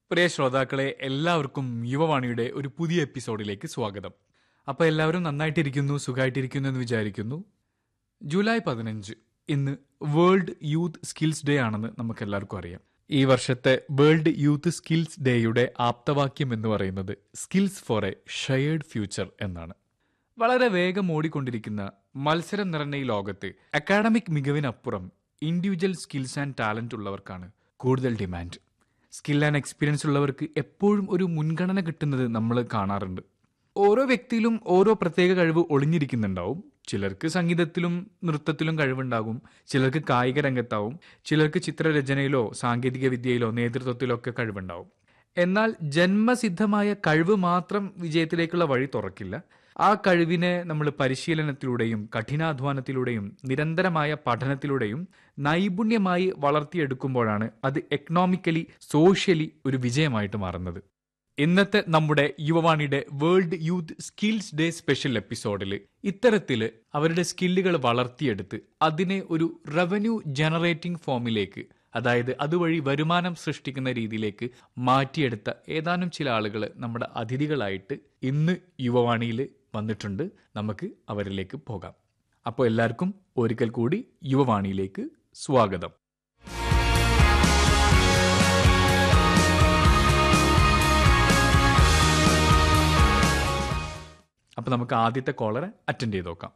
പ്രിയ ശ്രോതാക്കളെ എല്ലാവർക്കും യുവവാണിയുടെ ഒരു പുതിയ എപ്പിസോഡിലേക്ക് സ്വാഗതം അപ്പോൾ എല്ലാവരും നന്നായിട്ടിരിക്കുന്നു സുഖമായിട്ടിരിക്കുന്നു എന്ന് വിചാരിക്കുന്നു ജൂലൈ പതിനഞ്ച് ഇന്ന് വേൾഡ് യൂത്ത് സ്കിൽസ് ഡേ ആണെന്ന് നമുക്ക് എല്ലാവർക്കും അറിയാം ഈ വർഷത്തെ വേൾഡ് യൂത്ത് സ്കിൽസ് ഡേയുടെ ആപ്തവാക്യം എന്ന് പറയുന്നത് skills for a shared future എന്നാണ് വളരെ വേഗം ഓടിക്കൊണ്ടിരിക്കുന്ന മത്സരം നിറഞ്ഞ ഈ ലോകത്ത് അക്കാഡമിക് മികവിനപ്പുറം ഇൻഡിവിജ്വൽ സ്കിൽസ് ആൻഡ് ടാലന്റ് ഉള്ളവർക്കാണ് കൂടുതൽ ഡിമാൻഡ് സ്കിൽ ആൻഡ് എക്സ്പീരിയൻസ് ഉള്ളവർക്ക് എപ്പോഴും ഒരു മുൻഗണന കിട്ടുന്നത് നമ്മൾ കാണാറുണ്ട് ഓരോ വ്യക്തിയിലും ഓരോ പ്രത്യേക കഴിവ് ഒളിഞ്ഞിരിക്കുന്നുണ്ടാവും ചിലർക്ക് സംഗീതത്തിലും നൃത്തത്തിലും കഴിവുണ്ടാകും ചിലർക്ക് കായിക രംഗത്താവും ചിലർക്ക് ചിത്രരചനയിലോ സാങ്കേതിക വിദ്യയിലോ നേതൃത്വത്തിലോ ഒക്കെ കഴിവുണ്ടാവും എന്നാൽ ജന്മസിദ്ധമായ കഴിവ് മാത്രം വിജയത്തിലേക്കുള്ള വഴി തുറക്കില്ല ആ കഴിവിനെ നമ്മൾ പരിശീലനത്തിലൂടെയും കഠിനാധ്വാനത്തിലൂടെയും നിരന്തരമായ പഠനത്തിലൂടെയും നൈപുണ്യമായി വളർത്തിയെടുക്കുമ്പോഴാണ് അത് എക്കണോമിക്കലി സോഷ്യലി ഒരു വിജയമായിട്ട് മാറുന്നത് ഇന്നത്തെ നമ്മുടെ യുവവാണിയുടെ world youth skills day special എപ്പിസോഡിൽ ഇത്തരത്തിൽ അവരുടെ സ്കില്ലുകൾ വളർത്തിയെടുത്ത് അതിനെ ഒരു റവന്യൂ ജനറേറ്റിംഗ് ഫോമിലേക്ക് അതായത് അതുവഴി വരുമാനം സൃഷ്ടിക്കുന്ന രീതിയിലേക്ക് മാറ്റിയെടുത്ത ഏതാനും ചില ആളുകൾ നമ്മുടെ അതിഥികളായിട്ട് ഇന്ന് യുവവാണിയിൽ വന്നിട്ടുണ്ട് നമുക്ക് അവരിലേക്ക് പോകാം അപ്പോൾ എല്ലാവർക്കും ഒരിക്കൽ കൂടി യുവവാണിയിലേക്ക് സ്വാഗതം അപ്പൊ നമുക്ക് ആദ്യത്തെ കോളറെ അറ്റൻഡ് ചെയ്ത് നോക്കാം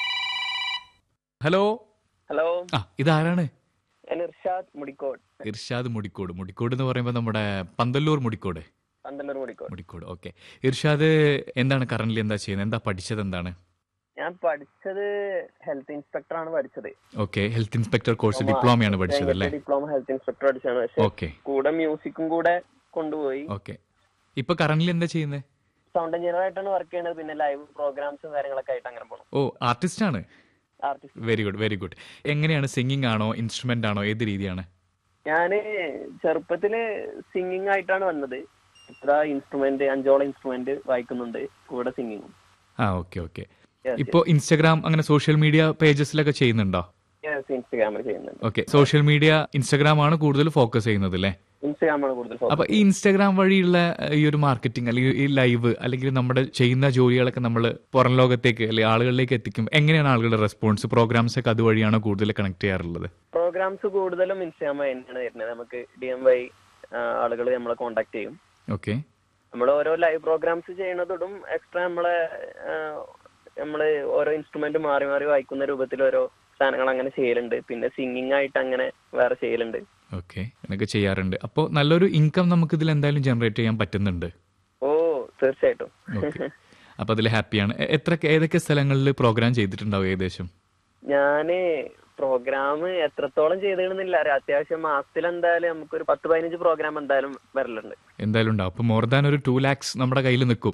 ഹലോ ഹലോ ആ ഇതാരാണ് ഞാൻ ഇർഷാദ് മുടിക്കോട് ഇർഷാദ് മുടിക്കോട് മുടിക്കോട് എന്ന് പറയുമ്പോൾ നമ്മുടെ പന്തല്ലൂർ മുടിക്കോട് പന്തല്ലൂർ മുടിക്കോട് മുടിക്കോട് ഓക്കെ ഇർഷാദ് എന്താണ് കറന്റ് എന്താ ചെയ്യുന്നത് എന്താ പഠിച്ചത് എന്താണ് ഞാൻ പഠിച്ചത് ഹെൽത്ത് ഇൻസ്പെക്ടർ ആണ് പഠിച്ചത് ഓക്കെ ഹെൽത്ത് ഇൻസ്പെക്ടർ കോഴ്സ് ഡിപ്ലോമയാണ് പഠിച്ചത് അല്ലേ ഡിപ്ലോമ ഹെൽത്ത് ഇൻസ്പെക്ടർ പഠിച്ചാണ് പക്ഷെ ഓക്കെ കൂടെ മ്യൂസിക്കും കൂടെ കൊണ്ടുപോയി ഓക്കെ ഇപ്പൊ കറന്റ് എന്താ ചെയ്യുന്നത് സൗണ്ട് എഞ്ചിനീയർ ആയിട്ടാണ് വർക്ക് ചെയ്യുന്നത് പിന്നെ ലൈവ് പ്രോഗ്രാംസും കാര്യങ്ങളൊക്കെ ആയിട്ട് അങ്ങനെ പോകണം ഓ ആർട്ടിസ്റ്റ് ആണ് artist very good very good എങ്ങനെയാണ് സിംഗിങ് ആണോ ഇൻസ്ട്രുമെന്റ് ആണോ ഏത് രീതിയാണ് ഞാന് ചെറുപ്പത്തില് സിംഗിങ് ആയിട്ടാണ് വന്നത് ഇത്ര ഇൻസ്ട്രുമെന്റ് അഞ്ചോളം ഇൻസ്ട്രുമെന്റ് വായിക്കുന്നുണ്ട് കൂടെ സിംഗിങ്ങും ആ ഓക്കെ ഓക്കെ ഇപ്പോ ഇൻസ്റ്റാഗ്രാം അങ്ങനെ സോഷ്യൽ മീഡിയ പേജസിലൊക്കെ ചെയ്യുന്നുണ്ടോ ഇൻസ്റ്റഗ്രാമിൽ ചെയ്യുന്നുണ്ട് ഓക്കെ സോഷ്യൽ മീഡിയ ഇൻസ്റ്റാഗ്രാം ആണ് കൂടുതൽ ഫോക്കസ് ചെയ്യുന്നത് അല്ലേ ഇൻസ്റ്റഗ്രാമാണ് കൂടുതൽ focus. അപ്പൊ ഈ ഇൻസ്റ്റാഗ്രാം വഴിയുള്ള ഏഹ്, ഈ ഒരു മാർക്കറ്റിംഗ് അല്ലെങ്കിൽ ഈ ലൈവ് അല്ലെങ്കിൽ നമ്മുടെ ചെയ്യുന്ന ജോലികളൊക്കെ നമ്മൾ പുറം ലോകത്തേക്ക് അല്ലെങ്കിൽ ആളുകളിലേക്ക് എത്തിക്കും എങ്ങനെയാണ് ആളുകളുടെ റെസ്പോൺസ് പ്രോഗ്രാംസ് ഒക്കെ അതുവഴിയാണോ കൂടുതൽ കണക്ട് ചെയ്യാറുള്ളത് പ്രോഗ്രാംസ് കൂടുതലും ഇൻസ്റ്റാഗ്രാം വഴി തന്നെയാണ് വരുന്നത് നമുക്ക് ഡി എം വൈ ആളുകൾ നമ്മളെ കോണ്ടാക്ട് ചെയ്യും ഓക്കെ നമ്മൾ ഓരോ ലൈവ് പ്രോഗ്രാംസ് ചെയ്യണതോടും എക്സ്ട്രാ നമ്മളെ ആ, നമ്മള് ഓരോ ഇൻസ്ട്രുമെന്റ് മാറി മാറി വായിക്കുന്ന രൂപത്തിൽ ഓരോ സാധനങ്ങൾ അങ്ങനെ ചെയ്യലുണ്ട് പിന്നെ സിംഗിങ് ആയിട്ട് അങ്ങനെ വേറെ ചെയ്യലുണ്ട് ഓക്കെ എന്നൊക്കെ ചെയ്യാറുണ്ട് അപ്പോൾ നല്ലൊരു ഇൻകം നമുക്ക് ഇതിൽ എന്തായാലും ജനറേറ്റ് ചെയ്യാൻ പറ്റുന്നുണ്ട് ഓ തീർച്ചയായിട്ടും ഓക്കെ അപ്പൊ അതിൽ ഹാപ്പിയാണ് എ- എത്ര ഏതൊക്കെ സ്ഥലങ്ങളിൽ പ്രോഗ്രാം ചെയ്തിട്ടുണ്ടാവും ഏകദേശം ഞാന് പ്രോഗ്രാം എത്രത്തോളം ചെയ്തിടുന്നില്ല അറിയാം അത്യാവശ്യം മാസത്തിൽ എന്തായാലും നമുക്കൊരു പത്ത് പതിനഞ്ച് പ്രോഗ്രാം എന്തായാലും വരലുണ്ട് എന്തായാലും ഉണ്ടാവും അപ്പൊ മോർ ദാൻ ഒരു ടു ലാക്സ് നമ്മുടെ കയ്യിൽ നിൽക്കും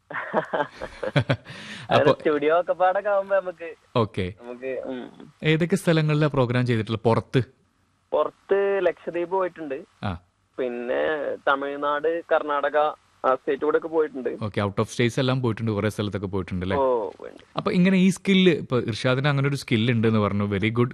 അപ്പൊ സ്റ്റുഡിയോ ഒക്കെ പാടൊക്കെ ആവുമ്പോ നമുക്ക് ഓക്കെ നമുക്ക് ഉം. ഏതൊക്കെ സ്ഥലങ്ങളിലാണ് പ്രോഗ്രാം ചെയ്തിട്ടുള്ളത് പുറത്ത് പുറത്ത് ലക്ഷദ്വീപ് പോയിട്ടുണ്ട് ആ പിന്നെ തമിഴ്നാട് കർണാടക ആ സ്റ്റേറ്റ് കൂടെ ഒക്കെ പോയിട്ടുണ്ട് ഓക്കെ ഔട്ട് ഓഫ് സ്റ്റേറ്റ്സ് എല്ലാം പോയിട്ടുണ്ട് കുറെ സ്ഥലത്തൊക്കെ പോയിട്ടുണ്ട് അല്ലേ ഓ പോയിട്ടുണ്ട്. അപ്പൊ ഇങ്ങനെ ഈ സ്കില്ല് ഇപ്പൊ ഇർഷാദിന് അങ്ങനെ ഒരു സ്കില്ല് ഉണ്ട് എന്ന് പറഞ്ഞു വെരി ഗുഡ്